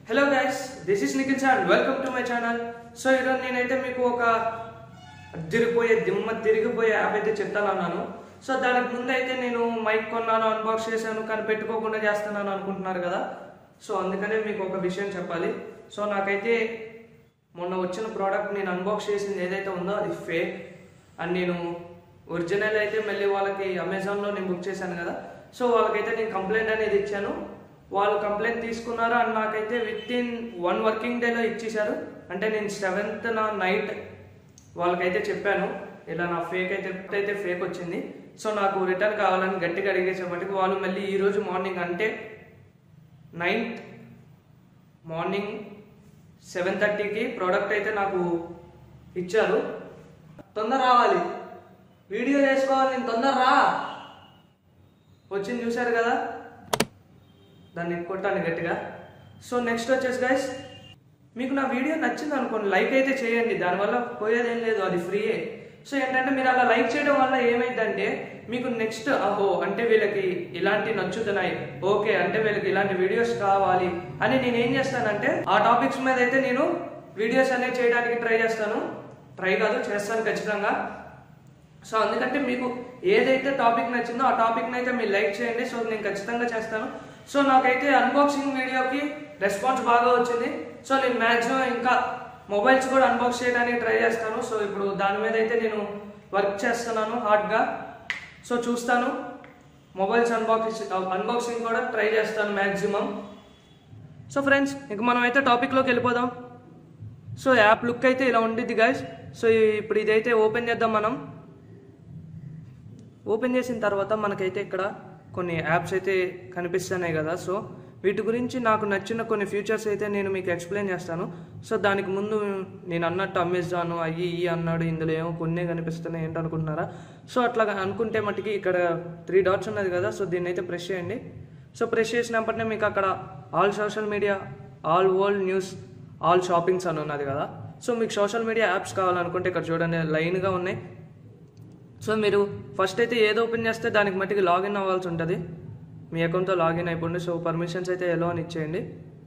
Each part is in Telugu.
hello guys this is Nikhil sir welcome to my channel so ఈరోజు నేనైతే మీకు ఒక తిరిగిపోయే దిమ్మ తిరిగిపోయే యాప్ అయితే చెప్తానన్నాను సో దానికి ముందు అయితే నేను మైక్ కొన్నాను అన్బాక్స్ చేశాను కానీ పెట్టుకోకుండా చేస్తున్నాను అనుకుంటున్నారు కదా సో అందుకనే మీకు ఒక విషయం చెప్పాలి సో నాకైతే మొన్న వచ్చిన ప్రోడక్ట్ నేను అన్బాక్స్ చేసింది ఏదైతే ఉందో అది ఫేక్ అండ్ నేను ఒరిజినల్ అయితే మళ్ళీ వాళ్ళకి అమెజాన్లో నేను బుక్ చేశాను కదా సో వాళ్ళకైతే నేను కంప్లైంట్ అనేది ఇచ్చాను వాళ్ళు కంప్లైంట్ తీసుకున్నారు అండ్ నాకైతే విత్ ఇన్ వన్ వర్కింగ్ డేలో ఇచ్చేశారు అంటే నేను సెవెంత్ నా నైట్ వాళ్ళకైతే చెప్పాను ఇలా నా ఫేక్ అయితే అయితే ఫేక్ వచ్చింది సో నాకు రిటర్న్ కావాలని గట్టిగా అడిగేసేపటికి వాళ్ళు మళ్ళీ ఈరోజు మార్నింగ్ అంటే నైన్త్ మార్నింగ్ సెవెన్ థర్టీకి ప్రోడక్ట్ అయితే నాకు ఇచ్చారు తొందర రావాలి వీడియో చేసుకోవాలి నేను తొందర రా వచ్చింది చూశారు కదా దాన్ని కొట్టాను గట్టిగా సో నెక్స్ట్ వచ్చేసి గైస్ మీకు నా వీడియో నచ్చింది అనుకోండి లైక్ అయితే చేయండి దానివల్ల పోయేది ఏం లేదు అది ఫ్రీయే సో ఏంటంటే మీరు అలా లైక్ చేయడం వల్ల ఏమైందంటే మీకు నెక్స్ట్ అహో అంటే వీళ్ళకి ఇలాంటి నచ్చుతున్నాయి ఓకే అంటే వీళ్ళకి ఇలాంటి వీడియోస్ కావాలి అని నేను ఏం చేస్తానంటే ఆ టాపిక్స్ మీద అయితే నేను వీడియోస్ అనేవి చేయడానికి ట్రై చేస్తాను ట్రై కాదు చేస్తాను ఖచ్చితంగా సో అందుకంటే మీకు ఏదైతే టాపిక్ నచ్చిందో ఆ టాపిక్ని అయితే మీరు లైక్ చేయండి సో నేను ఖచ్చితంగా చేస్తాను సో నాకైతే అన్బాక్సింగ్ వీడియోకి రెస్పాన్స్ బాగా వచ్చింది సో నేను మ్యాక్సిమం ఇంకా మొబైల్స్ కూడా అన్బాక్స్ చేయడానికి ట్రై చేస్తాను సో ఇప్పుడు దాని మీద అయితే నేను వర్క్ చేస్తున్నాను హార్డ్గా సో చూస్తాను మొబైల్స్ అన్బాక్సింగ్ అన్బాక్సింగ్ కూడా ట్రై చేస్తాను మ్యాక్సిమం సో ఫ్రెండ్స్ ఇక మనం అయితే టాపిక్లోకి వెళ్ళిపోదాం సో యాప్ లుక్ అయితే ఇలా ఉండిద్ది గాయస్ సో ఇప్పుడు ఇదైతే ఓపెన్ చేద్దాం మనం ఓపెన్ చేసిన తర్వాత మనకైతే ఇక్కడ కొన్ని యాప్స్ అయితే కనిపిస్తున్నాయి కదా సో వీటి గురించి నాకు నచ్చిన కొన్ని ఫీచర్స్ అయితే నేను మీకు ఎక్స్ప్లెయిన్ చేస్తాను సో దానికి ముందు నేను అన్నట్టు అమెజాన్ అయ్యి ఇవి అన్నాడు ఇందులో ఏమో కొన్ని కనిపిస్తున్నాయి ఏంటనుకుంటున్నారా సో అట్లా అనుకుంటే మటుకి ఇక్కడ త్రీ డాట్స్ ఉన్నది కదా సో దీన్ని అయితే ప్రెస్ చేయండి సో ప్రెస్ చేసినప్పటినే మీకు అక్కడ all social media all world news all shoppings అని ఉన్నది కదా సో మీకు సోషల్ మీడియా యాప్స్ కావాలనుకుంటే ఇక్కడ చూడండి లైన్గా ఉన్నాయి సో మీరు ఫస్ట్ అయితే ఏదో ఓపెన్ చేస్తే దానికి మట్టికి లాగిన్ అవ్వాల్సి ఉంటుంది మీ అకౌంట్తో లాగిన్ అయిపోండి సో పర్మిషన్స్ అయితే ఎలో అని ఇచ్చేయండి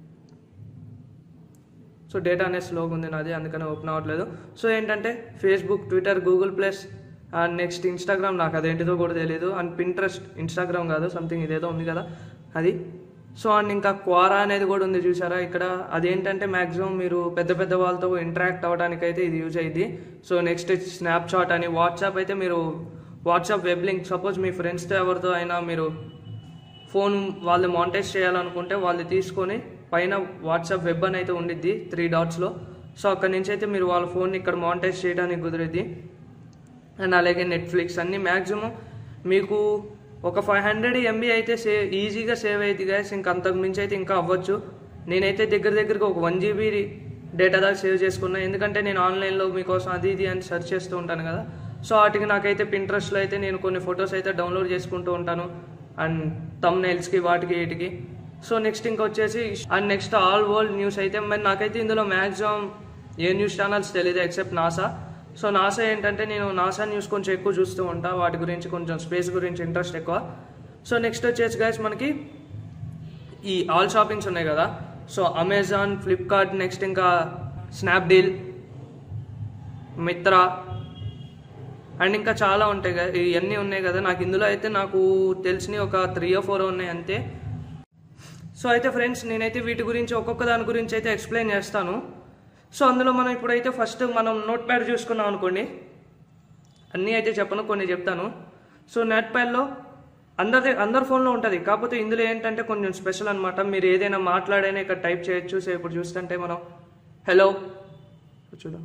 సో డేటా అనేది స్లోగా ఉంది నాది అందుకని ఓపెన్ అవ్వట్లేదు సో ఏంటంటే Facebook Twitter Google plus and next Instagram నాకు అదేంటిదో కూడా తెలియదు అండ్ పింట్రెస్ట్ ఇన్స్టాగ్రామ్ కాదు సంథింగ్ ఇదేదో ఉంది కదా అది సో అండ్ ఇంకా క్వారా అనేది కూడా ఉంది చూసారా ఇక్కడ అదేంటంటే మ్యాక్సిమం మీరు పెద్ద పెద్ద వాళ్ళతో ఇంటరాక్ట్ అవ్వడానికి అయితే ఇది యూజ్ అయ్యింది సో నెక్స్ట్ స్నాప్చాట్ అని వాట్సాప్ అయితే మీరు వాట్సాప్ వెబ్ లింక్ సపోజ్ మీ ఫ్రెండ్స్తో ఎవరితో అయినా మీరు ఫోన్ వాళ్ళు మానిటైజ్ చేయాలనుకుంటే వాళ్ళు తీసుకొని పైన వాట్సాప్ వెబ్ అని అయితే ఉండిద్ది త్రీ డాట్స్లో సో అక్కడి నుంచి అయితే మీరు వాళ్ళ ఫోన్ని ఇక్కడ మానిటైజ్ చేయడానికి కుదిరిద్ది అండ్ అలాగే నెట్ఫ్లిక్స్ అన్ని మ్యాక్సిమం మీకు ఒక ఫైవ్ హండ్రెడ్ ఎంబీ అయితే సేవ్ ఈజీగా సేవ్ అయ్యింది గ్యాస్ ఇంకా అంతకు మించి అయితే ఇంకా అవ్వచ్చు నేనైతే దగ్గర దగ్గరగా ఒక వన్ జీబీ డేటా దాకా సేవ్ చేసుకున్నా ఎందుకంటే నేను ఆన్లైన్లో మీకోసం అది ఇది అని సెర్చ్ చేస్తూ ఉంటాను కదా సో వాటికి నాకైతే పింట్రెస్ట్లో అయితే నేను కొన్ని ఫొటోస్ అయితే డౌన్లోడ్ చేసుకుంటూ ఉంటాను అండ్ తమ్నైల్స్కి వాటికి వీటికి సో నెక్స్ట్ ఇంకా వచ్చేసి and next all world news అయితే మరి నాకైతే ఇందులో మ్యాక్సిమం ఏ న్యూస్ ఛానల్స్ తెలియదు ఎక్సెప్ట్ నాసా సో నాసా ఏంటంటే నేను నాసా న్యూస్ కొంచెం ఎక్కువ చూస్తూ ఉంటా వాటి గురించి కొంచెం స్పేస్ గురించి ఇంట్రెస్ట్ ఎక్కువ సో నెక్స్ట్ వచ్చేసి గైస్ మనకి ఈ ఆల్ షాపింగ్స్ ఉన్నాయి కదా సో అమెజాన్ ఫ్లిప్కార్ట్ నెక్స్ట్ ఇంకా స్నాప్డీల్ మిత్రా అండ్ ఇంకా చాలా ఉంటాయి కదా ఇవన్నీ ఉన్నాయి కదా నాకు ఇందులో అయితే నాకు తెలిసినవి ఒక త్రీ ఓ ఫోర్ ఉన్నాయి అంతే సో అయితే ఫ్రెండ్స్ నేనైతే వీటి గురించి ఒక్కొక్క దాని గురించి అయితే ఎక్స్ప్లెయిన్ చేస్తాను సో అందులో మనం ఇప్పుడైతే ఫస్ట్ మనం నోట్ ప్యాడ్ చూసుకున్నాం అనుకోండి అన్నీ అయితే చెప్పను కొన్ని చెప్తాను సో నోట్ ప్యాడ్లో అందరి అందరి ఫోన్లో ఉంటుంది కాకపోతే ఇందులో ఏంటంటే కొంచెం స్పెషల్ అనమాట మీరు ఏదైనా మాట్లాడైనా ఇక్కడ టైప్ చేయొచ్చు సో ఇప్పుడు చూస్తుంటే మనం హలో చూద్దాం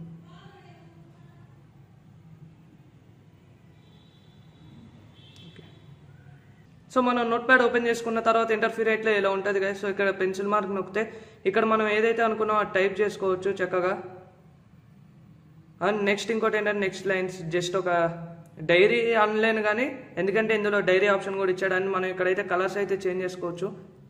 సో మనం నోట్ ప్యాడ్ ఓపెన్ చేసుకున్న తర్వాత ఇంటర్ఫీర్ అయితే ఇలా ఉంటుంది కదా సో ఇక్కడ పెన్సిల్ మార్క్ నొక్కితే ఇక్కడ మనం ఏదైతే అనుకున్నామో అది టైప్ చేసుకోవచ్చు చక్కగా అండ్ నెక్స్ట్ ఇంకోటి ఏంటంటే నెక్స్ట్ లైన్స్ జస్ట్ ఒక డైరీ ఆన్లైన్ కానీ ఎందుకంటే ఇందులో డైరీ ఆప్షన్ కూడా ఇచ్చాడు అని మనం ఇక్కడైతే కలర్స్ అయితే చేంజ్ చేసుకోవచ్చు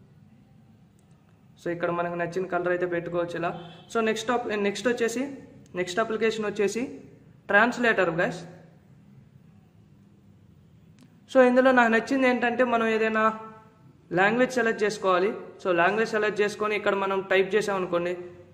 సో ఇక్కడ మనకు నచ్చిన కలర్ అయితే పెట్టుకోవచ్చు ఇలా సో నెక్స్ట్ నెక్స్ట్ వచ్చేసి నెక్స్ట్ అప్లికేషన్ వచ్చేసి ట్రాన్స్లేటర్ గైస్ సో ఇందులో నాకు నచ్చింది ఏంటంటే మనం ఏదైనా లాంగ్వేజ్ సెలెక్ట్ చేసుకోవాలి సో లాంగ్వేజ్ సెలెక్ట్ చేసుకొని ఇక్కడ మనం టైప్ చేసామనుకోండి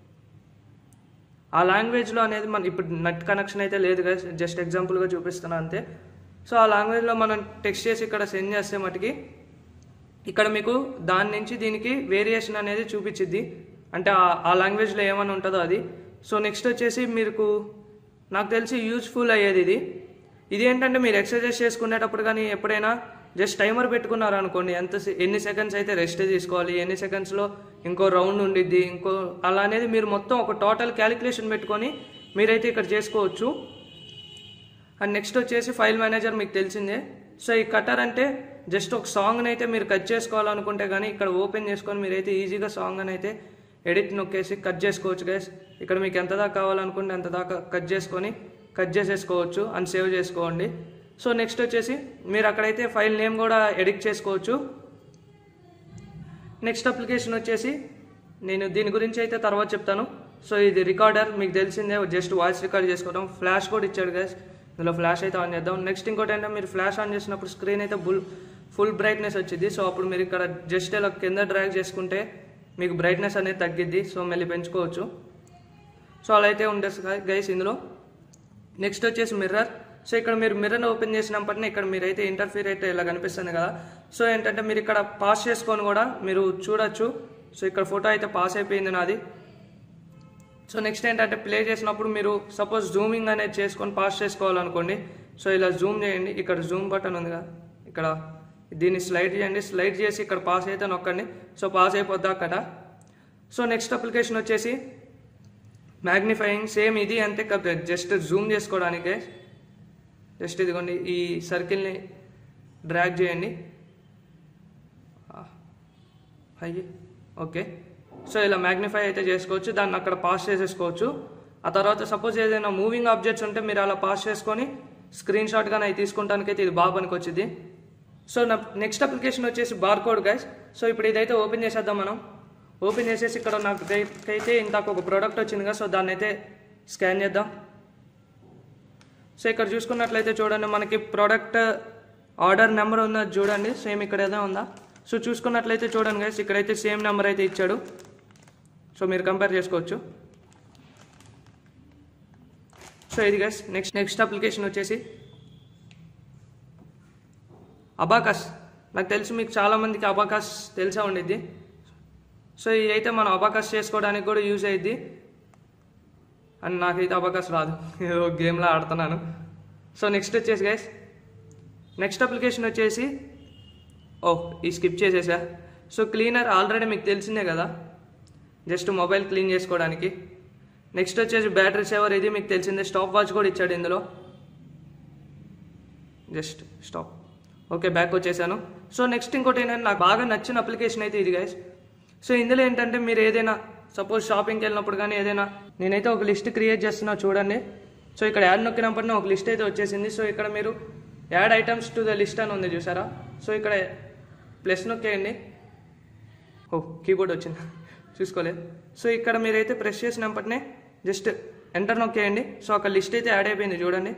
ఆ లాంగ్వేజ్లో అనేది మన ఇప్పుడు నెట్ కనెక్షన్ అయితే లేదు కదా జస్ట్ ఎగ్జాంపుల్గా చూపిస్తున్నా అంతే సో ఆ లాంగ్వేజ్లో మనం టెక్స్ట్ చేసి ఇక్కడ సెండ్ చేస్తే మటుకి ఇక్కడ మీకు దాని నుంచి దీనికి వేరియేషన్ అనేది చూపించిద్ది అంటే ఆ- ఆ లాంగ్వేజ్లో ఏమైనా ఉంటుందో అది సో నెక్స్ట్ వచ్చేసి మీకు నాకు తెలిసి యూజ్ఫుల్ అయ్యేది ఇది ఇది ఏంటంటే మీరు ఎక్సర్సైజ్ చేసుకునేటప్పుడు కానీ ఎప్పుడైనా జస్ట్ టైమర్ పెట్టుకున్నారు అనుకోండి ఎంత సే- ఎన్ని సెకండ్స్ అయితే రెస్ట్ తీసుకోవాలి ఎన్ని సెకండ్స్లో ఇంకో రౌండ్ ఉండిద్ది ఇంకో అలా అనేది మీరు మొత్తం ఒక టోటల్ క్యాలిక్యులేషన్ పెట్టుకొని మీరైతే ఇక్కడ చేసుకోవచ్చు అండ్ నెక్స్ట్ వచ్చేసి ఫైల్ మేనేజర్ మీకు తెలిసిందే సో ఈ కటర్ అంటే జస్ట్ ఒక సాంగ్ని అయితే మీరు కట్ చేసుకోవాలనుకుంటే కానీ ఇక్కడ ఓపెన్ చేసుకొని మీరైతే ఈజీగా సాంగ్ అని అయితే ఎడిట్ నొక్కేసి కట్ చేసుకోవచ్చు గైస్ ఇక్కడ మీకు ఎంత దాకా కావాలనుకుంటే అంత దాకా కట్ చేసుకొని కట్ చేసేసుకోవచ్చు అండ్ సేవ్ చేసుకోండి సో నెక్స్ట్ వచ్చేసి మీరు అక్కడైతే ఫైల్ నేమ్ కూడా ఎడిట్ చేసుకోవచ్చు నెక్స్ట్ అప్లికేషన్ వచ్చేసి నేను దీని గురించి అయితే తర్వాత చెప్తాను సో ఇది రికార్డర్ మీకు తెలిసిందే జస్ట్ వాయిస్ రికార్డ్ చేసుకోవడం ఫ్లాష్ కూడా ఇచ్చాడు గైస్ ఇందులో ఫ్లాష్ అయితే ఆన్ చేద్దాం నెక్స్ట్ ఇంకోటి ఏంటంటే మీరు ఫ్లాష్ ఆన్ చేసినప్పుడు స్క్రీన్ అయితే ఫుల్ ఫుల్ బ్రైట్నెస్ వచ్చింది సో అప్పుడు మీరు ఇక్కడ జస్ట్ ఇలా కింద డ్రాగ్ చేసుకుంటే మీకు బ్రైట్నెస్ అనేది తగ్గిద్ది సో మళ్ళీ పెంచుకోవచ్చు సో అలా అయితే ఉండేది గైస్ ఇందులో నెక్స్ట్ వచ్చేసి మిర్రర్ సో ఇక్కడ మీరు మిర్రర్ ఓపెన్ చేసినప్పటినే ఇక్కడ మీరైతే ఇంటర్ఫీర్ అయితే ఇలా కనిపిస్తుంది కదా సో ఏంటంటే మీరు ఇక్కడ పాస్ చేసుకొని కూడా మీరు చూడొచ్చు సో ఇక్కడ ఫోటో అయితే పాస్ అయిపోయింది నాది సో నెక్స్ట్ ఏంటంటే ప్లే చేసినప్పుడు మీరు సపోజ్ జూమింగ్ అనేది చేసుకొని పాస్ చేసుకోవాలనుకోండి సో ఇలా జూమ్ చేయండి ఇక్కడ జూమ్ బటన్ ఉంది కదా ఇక్కడ దీన్ని స్లైడ్ చేయండి స్లైడ్ చేసి ఇక్కడ పాస్ అయితే నొక్కండి సో పాస్ అయిపోద్ది అక్కడ సో నెక్స్ట్ అప్లికేషన్ వచ్చేసి మ్యాగ్నిఫైయింగ్ సేమ్ ఇది అంతే జస్ట్ జూమ్ చేసుకోవడానికే జస్ట్ ఇదిగోండి ఈ సర్కిల్ని డ్రాగ్ చేయండి అయ్యి ఓకే సో ఇలా మ్యాగ్నిఫై అయితే చేసుకోవచ్చు దాన్ని అక్కడ పాస్ చేసేసుకోవచ్చు ఆ తర్వాత సపోజ్ ఏదైనా మూవింగ్ ఆబ్జెక్ట్స్ ఉంటే మీరు అలా పాస్ చేసుకొని స్క్రీన్ షాట్గా అవి తీసుకుంటానికైతే ఇది బాగా పనికొచ్చింది సో నా నెక్స్ట్ అప్లికేషన్ వచ్చేసి బార్కోడ్ గైస్ సో ఇప్పుడు ఇదైతే ఓపెన్ చేసేద్దాం మనం ఓపెన్ చేసేసి ఇక్కడ నాకు అయితే ఇంతకు ఒక ప్రోడక్ట్ వచ్చింది కదా సో దాన్ని అయితే స్కాన్ చేద్దాం సో ఇక్కడ చూసుకున్నట్లయితే చూడండి మనకి ప్రోడక్ట్ ఆర్డర్ నెంబర్ ఉన్నది చూడండి సేమ్ ఇక్కడ ఏదో ఉందా సో చూసుకున్నట్లయితే చూడండి గైస్ ఇక్కడైతే సేమ్ నెంబర్ అయితే ఇచ్చాడు సో మీరు కంపేర్ చేసుకోవచ్చు సో ఇది గైస్ నెక్స్ట్ నెక్స్ట్ అప్లికేషన్ వచ్చేసి అబాకస్ నాకు తెలిసి మీకు చాలామందికి అబాకస్ తెలిసే ఉండిద్ది సో ఇది అయితే మనం అబాకస్ చేసుకోవడానికి కూడా యూజ్ అయ్యిద్ది అండ్ నాకైతే అబాకస్ రాదు ఏదో గేమ్లో ఆడుతున్నాను సో నెక్స్ట్ వచ్చేసి గైస్ నెక్స్ట్ అప్లికేషన్ వచ్చేసి ఓ ఈ స్కిప్ చేసేసా సో క్లీనర్ ఆల్రెడీ మీకు తెలిసిందే కదా జస్ట్ మొబైల్ క్లీన్ చేసుకోవడానికి నెక్స్ట్ వచ్చేసి బ్యాటరీ సేవర్ ఇది మీకు తెలిసిందే స్టాప్ వాచ్ కూడా ఇచ్చాడు ఇందులో జస్ట్ స్టాప్ ఓకే బ్యాక్ వచ్చేసాను సో నెక్స్ట్ ఇంకోటి ఏంటంటే నాకు బాగా నచ్చిన అప్లికేషన్ అయితే ఇది గైస్ సో ఇందులో ఏంటంటే మీరు ఏదైనా సపోజ్ షాపింగ్కి వెళ్ళినప్పుడు కానీ ఏదైనా నేనైతే ఒక లిస్ట్ క్రియేట్ చేస్తున్నా చూడండి సో ఇక్కడ యాడ్ నొక్కినప్పటినే ఒక లిస్ట్ అయితే వచ్చేసింది సో ఇక్కడ మీరు add items to the list అని ఉంది చూసారా సో ఇక్కడ ప్లస్ నొక్కేయండి ఓ కీబోర్డ్ వచ్చింది చూసుకోలేదు సో ఇక్కడ మీరైతే ప్రెస్ చేసినప్పటినే జస్ట్ ఎంటర్ నొక్కేయండి సో అక్కడ లిస్ట్ అయితే యాడ్ అయిపోయింది చూడండి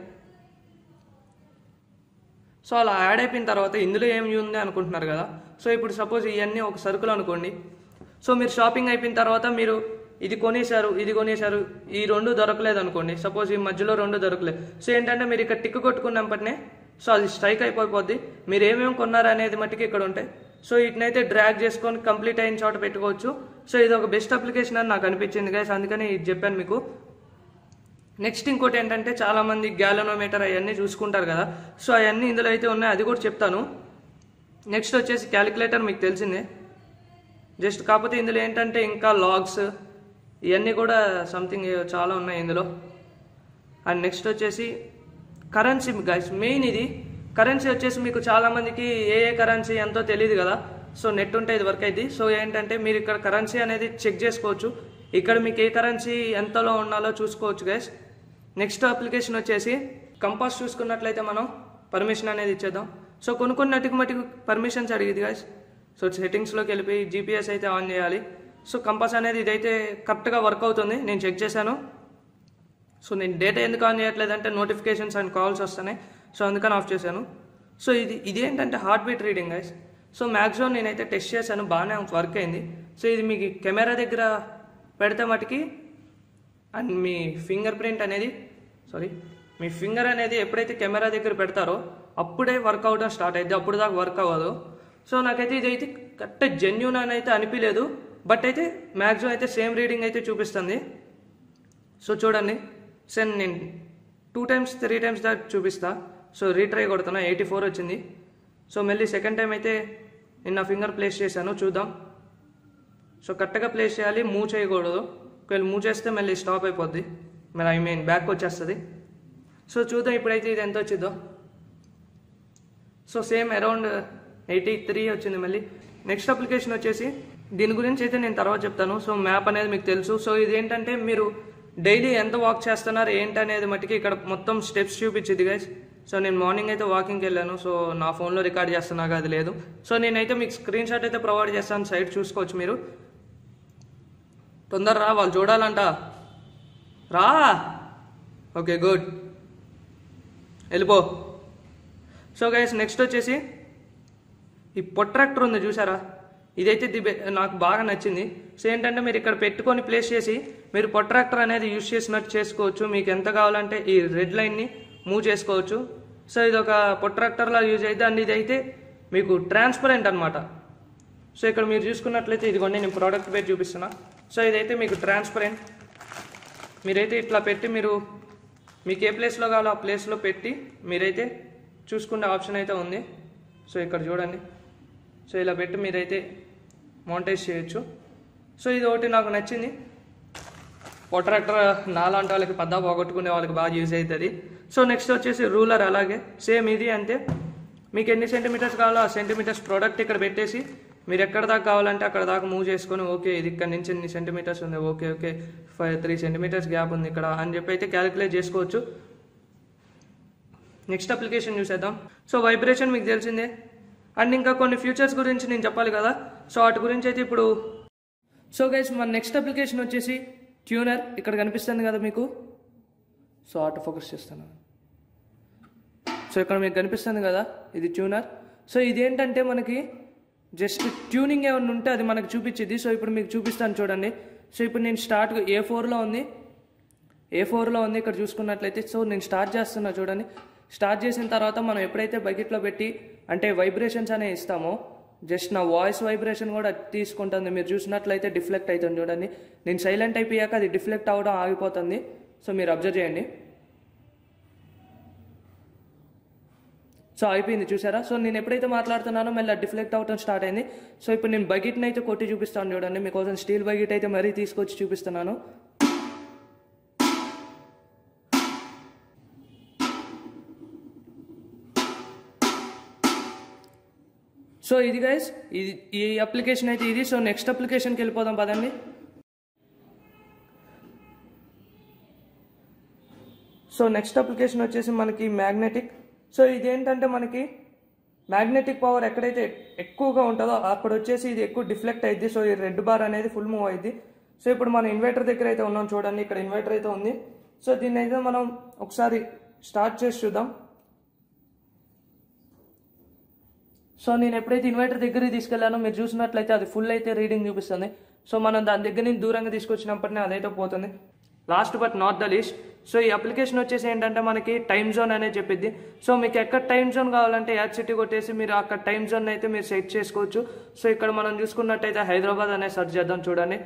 సో అలా యాడ్ అయిపోయిన తర్వాత ఇందులో ఏమి ఉంది అనుకుంటున్నారు కదా సో ఇప్పుడు సపోజ్ ఇవన్నీ ఒక సరుకులు అనుకోండి సో మీరు షాపింగ్ అయిపోయిన తర్వాత మీరు ఇది కొనేశారు ఇది కొనేశారు ఈ రెండు దొరకలేదు అనుకోండి సపోజ్ ఈ మధ్యలో రెండు దొరకలేదు సో ఏంటంటే మీరు ఇక్కడ టిక్ కొట్టుకున్నప్పటినే సో అది స్ట్రైక్ అయిపోయిపోద్ది మీరు ఏమేమి కొన్నారు అనేది మట్టుకి ఇక్కడ ఉంటాయి సో వీటినైతే డ్రాగ్ చేసుకొని కంప్లీట్ అయిన చోట పెట్టుకోవచ్చు సో ఇది ఒక బెస్ట్ అప్లికేషన్ అని నాకు అనిపించింది గైస్ అందుకని ఇది చెప్పాను మీకు నెక్స్ట్ ఇంకోటి ఏంటంటే చాలా మంది గ్యాలనోమీటర్ అవన్నీ చూసుకుంటారు కదా సో అవన్నీ ఇందులో అయితే ఉన్నాయి అది కూడా చెప్తాను నెక్స్ట్ వచ్చేసి క్యాలిక్యులేటర్ మీకు తెలిసిందే జస్ట్ కాకపోతే ఇందులో ఏంటంటే ఇంకా లాగ్స్ ఇవన్నీ కూడా సంథింగ్ చాలా ఉన్నాయి ఇందులో అండ్ నెక్స్ట్ వచ్చేసి కరెన్సీ గైస్ మెయిన్ ఇది కరెన్సీ వచ్చేసి మీకు చాలా మందికి ఏ ఏ కరెన్సీ ఎంతో తెలియదు కదా సో నెట్ ఉంటే ఇది వర్క్ అయింది సో ఏంటంటే మీరు ఇక్కడ కరెన్సీ అనేది చెక్ చేసుకోవచ్చు ఇక్కడ మీకు ఏ కరెన్సీ ఎంతలో ఉండాలో చూసుకోవచ్చు గైస్ నెక్స్ట్ అప్లికేషన్ వచ్చేసి కంపాస్ చూసుకున్నట్లయితే మనం పర్మిషన్ అనేది ఇచ్చేద్దాం సో కొన్ని కొన్నిటికి మటుకు పర్మిషన్స్ అడిగింది గైస్ సో సెట్టింగ్స్లోకి వెళ్ళిపోయి జీపీఎస్ అయితే ఆన్ చేయాలి సో కంపాస్ అనేది ఇదైతే కరెక్ట్గా వర్క్ అవుతుంది నేను చెక్ చేశాను సో నేను డేటా ఎందుకు ఆన్ చేయట్లేదంటే నోటిఫికేషన్స్ అండ్ కాల్స్ వస్తున్నాయి సో అందుకని ఆఫ్ చేశాను సో ఇది ఇదేంటంటే heartbeat reading guys so maximum నేనైతే టెస్ట్ చేశాను బాగానే వర్క్ అయింది సో ఇది మీకు కెమెరా దగ్గర పెడితే మటుకి అండ్ మీ ఫింగర్ ప్రింట్ అనేది సారీ మీ ఫింగర్ అనేది ఎప్పుడైతే కెమెరా దగ్గర పెడతారో అప్పుడే వర్క్ అవడం స్టార్ట్ అయింది అప్పుడు దాకా వర్క్ అవ్వదు సో నాకైతే ఇది అయితే కరెక్ట్ జెన్యున్ అని అయితే అనిపించలేదు బట్ అయితే మ్యాక్సిమం అయితే సేమ్ రీడింగ్ అయితే చూపిస్తుంది సో చూడండి సేమ్ నేను టూ టైమ్స్ త్రీ టైమ్స్ దాకా చూపిస్తా సో రీట్రై కొడుతున్నా ఎయిటీ ఫోర్ వచ్చింది సో మళ్ళీ సెకండ్ టైం అయితే నేను నా ఫింగర్ ప్లేస్ చేశాను చూద్దాం సో కరెక్ట్గా ప్లేస్ చేయాలి మూవ్ చేయకూడదు ఒకవేళ మూవ్ చేస్తే మళ్ళీ స్టాప్ అయిపోద్ది మరి ఐ మీన్ బ్యాక్ వచ్చేస్తుంది సో చూద్దాం ఇప్పుడైతే ఇది ఎంత వచ్చిందో so same around eighty three వచ్చింది మళ్ళీ నెక్స్ట్ అప్లికేషన్ వచ్చేసి దీని గురించి అయితే నేను తర్వాత చెప్తాను సో మ్యాప్ అనేది మీకు తెలుసు సో ఇది ఏంటంటే మీరు డైలీ ఎంత వాక్ చేస్తున్నారు ఏంటి అనేది మట్టుకి ఇక్కడ మొత్తం స్టెప్స్ చూపించింది గైస్ సో నేను మార్నింగ్ అయితే వాకింగ్కి వెళ్ళాను సో నా ఫోన్లో రికార్డ్ చేస్తున్నాగా అది లేదు సో నేనైతే మీకు స్క్రీన్ షాట్ అయితే ప్రొవైడ్ చేస్తాను సైట్ చూసుకోవచ్చు మీరు తొందర రా వాళ్ళు చూడాలంట రా ఓకే గుడ్ వెళ్ళిపో సో గైస్ నెక్స్ట్ వచ్చేసి ఈ పొట్రాక్టర్ ఉంది చూసారా ఇదైతే ది బె- నాకు బాగా నచ్చింది సో ఏంటంటే మీరు ఇక్కడ పెట్టుకొని ప్లేస్ చేసి మీరు పొట్రాక్టర్ అనేది యూజ్ చేసినట్టు చేసుకోవచ్చు మీకు ఎంత కావాలంటే ఈ రెడ్ లైన్ని మూవ్ చేసుకోవచ్చు సో ఇది ఒక పొట్రాక్టర్లా యూజ్ అయితే అండ్ ఇది అయితే మీకు ట్రాన్స్పరెంట్ అనమాట సో ఇక్కడ మీరు చూసుకున్నట్లయితే ఇదిగోండి నేను ప్రోడక్ట్ పేరు చూపిస్తున్నా సో ఇదైతే మీకు ట్రాన్స్పరెంట్ మీరైతే ఇట్లా పెట్టి మీరు మీకు ఏ ప్లేస్లో కావాలో ఆ ప్లేస్లో పెట్టి మీరైతే చూసుకునే ఆప్షన్ అయితే ఉంది సో ఇక్కడ చూడండి సో ఇలా పెట్టి మీరైతే మౌంటైజ్ చేయొచ్చు సో ఇది ఒకటి నాకు నచ్చింది పొట్రాక్టర్ నాలాంటి వాళ్ళకి పద్దా పోగొట్టుకునే వాళ్ళకి బాగా యూజ్ అవుతుంది సో నెక్స్ట్ వచ్చేసి రూలర్ అలాగే సేమ్ ఇది అంతే మీకు ఎన్ని సెంటీమీటర్స్ కావాలో ఆ సెంటీమీటర్స్ ప్రోడక్ట్ ఇక్కడ పెట్టేసి మీరు ఎక్కడ దాకా కావాలంటే అక్కడ దాకా మూవ్ చేసుకొని ఓకే ఇది ఇక్కడ నుంచి ఎన్ని సెంటీమీటర్స్ ఉంది okay okay five three centimetres gap ఉంది ఇక్కడ అని చెప్పి అయితే క్యాలిక్యులేట్ చేసుకోవచ్చు నెక్స్ట్ అప్లికేషన్ చూసేద్దాం సో వైబ్రేషన్ మీకు తెలిసిందే అండ్ ఇంకా కొన్ని ఫ్యూచర్స్ గురించి నేను చెప్పాలి కదా సో వాటి గురించి అయితే ఇప్పుడు సో గైస్ మన నెక్స్ట్ అప్లికేషన్ వచ్చేసి ట్యూనర్ ఇక్కడ కనిపిస్తుంది కదా మీకు సో ఆటో ఫోకస్ చేస్తాను సో ఇక్కడ మీకు కనిపిస్తుంది కదా ఇది ట్యూనర్ సో ఇదేంటంటే మనకి జస్ట్ ట్యూనింగ్ ఏమైనా ఉంటే అది మనకు చూపించింది సో ఇప్పుడు మీకు చూపిస్తాను చూడండి సో ఇప్పుడు నేను స్టార్ట్ ఏ ఫోర్లో ఉంది ఏ ఫోర్లో ఉంది ఇక్కడ చూసుకున్నట్లయితే సో నేను స్టార్ట్ చేస్తున్నా చూడండి స్టార్ట్ చేసిన తర్వాత మనం ఎప్పుడైతే బకెట్లో పెట్టి అంటే వైబ్రేషన్స్ అనేవి ఇస్తామో జస్ట్ నా వాయిస్ వైబ్రేషన్ కూడా తీసుకుంటుంది మీరు చూసినట్లయితే డిఫ్లెక్ట్ అవుతుంది చూడండి నేను సైలెంట్ అయిపోయాక అది డిఫ్లెక్ట్ అవ్వడం ఆగిపోతుంది సో మీరు అబ్జర్వ్ చేయండి సో అయిపోయింది చూసారా సో నేను ఎప్పుడైతే మాట్లాడుతున్నానో మళ్ళీ డిఫ్లెక్ట్ అవటం స్టార్ట్ అయింది సో ఇప్పుడు నేను బకెట్ని అయితే కొట్టి చూపిస్తాను చూడండి మీకోసం స్టీల్ బకెట్ అయితే మరీ తీసుకొచ్చి చూపిస్తున్నాను సో ఇది గైస్ ఇది ఈ అప్లికేషన్ అయితే ఇది సో నెక్స్ట్ అప్లికేషన్కి వెళ్ళిపోదాం పదండి సో నెక్స్ట్ అప్లికేషన్ వచ్చేసి మనకి మ్యాగ్నెటిక్ సో ఇదేంటంటే మనకి మ్యాగ్నెటిక్ పవర్ ఎక్కడైతే ఎక్కువగా ఉంటుందో అక్కడ వచ్చేసి ఇది ఎక్కువ డిఫ్లెక్ట్ అయింది సో ఈ రెడ్ బార్ అనేది ఫుల్ మూవ్ అయింది సో ఇప్పుడు మన ఇన్వర్టర్ దగ్గర అయితే ఉన్నాం చూడండి ఇక్కడ ఇన్వర్టర్ అయితే ఉంది సో దీన్ని అయితే మనం ఒకసారి స్టార్ట్ చేసి చూద్దాం సో నేను ఎప్పుడైతే ఇన్వర్టర్ దగ్గరికి తీసుకెళ్లానో మీరు చూసినట్లయితే అది ఫుల్ అయితే రీడింగ్ చూపిస్తుంది సో మనం దాని దగ్గర నుంచి దూరంగా తీసుకొచ్చినప్పటినే అదైతే పోతుంది last but not the least so ఈ అప్లికేషన్ వచ్చేసి ఏంటంటే మనకి టైం జోన్ అనేది చెప్పిద్ది సో మీకు ఎక్కడ టైం జోన్ కావాలంటే యాడ్ సిటీ కొట్టేసి మీరు అక్కడ టైం జోన్ అయితే మీరు సెట్ చేసుకోవచ్చు సో ఇక్కడ మనం చూసుకున్నట్టయితే హైదరాబాద్ అనేది సెర్చ్ చేద్దాం చూడండి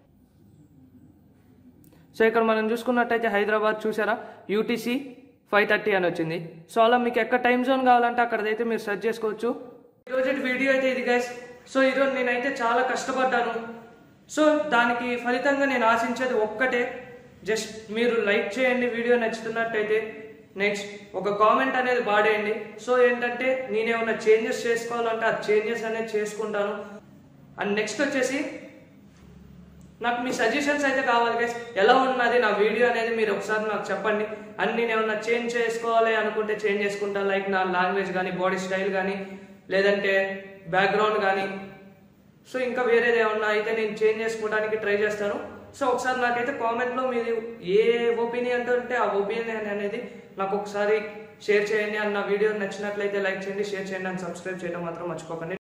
సో ఇక్కడ మనం చూసుకున్నట్టయితే హైదరాబాద్ చూసారా యూటీసీ ఫైవ్ థర్టీ అని వచ్చింది సో అలా మీకు ఎక్కడ టైం జోన్ కావాలంటే అక్కడైతే మీరు సెర్చ్ చేసుకోవచ్చు ఈరోజు వీడియో అయితే ఇది గైస్ సో ఈరోజు నేనైతే చాలా కష్టపడ్డాను సో దానికి ఫలితంగా నేను ఆశించేది ఒక్కటే జస్ట్ మీరు లైక్ చేయండి వీడియో నచ్చుతున్నట్టయితే నెక్స్ట్ ఒక కామెంట్ అనేది వాడేయండి సో ఏంటంటే నేనేమన్నా చేంజెస్ చేసుకోవాలంటే ఆ చేంజెస్ అనేది చేసుకుంటాను అండ్ నెక్స్ట్ వచ్చేసి నాకు మీ సజెషన్స్ అయితే కావాలి గైస్ ఎలా ఉన్నది నా వీడియో అనేది మీరు ఒకసారి నాకు చెప్పండి అండ్ నేను ఏమన్నా చేంజ్ చేసుకోవాలి అనుకుంటే చేంజ్ చేసుకుంటా లైక్ నా లాంగ్వేజ్ కానీ బాడీ స్టైల్ కానీ లేదంటే బ్యాక్గ్రౌండ్ కానీ సో ఇంకా వేరేది ఏమన్నా అయితే నేను చేంజ్ చేసుకోవడానికి ట్రై చేస్తాను సో ఒకసారి నాకైతే కామెంట్లో మీరు ఏ ఒపీనియన్ ఉంటే ఆ ఒపీనియన్ అనేది నాకు ఒకసారి షేర్ చేయండి అండ్ నా వీడియో నచ్చినట్లయితే లైక్ చేయండి షేర్ చేయండి అండ్ సబ్స్క్రైబ్ చేయడం మాత్రం మర్చిపోకండి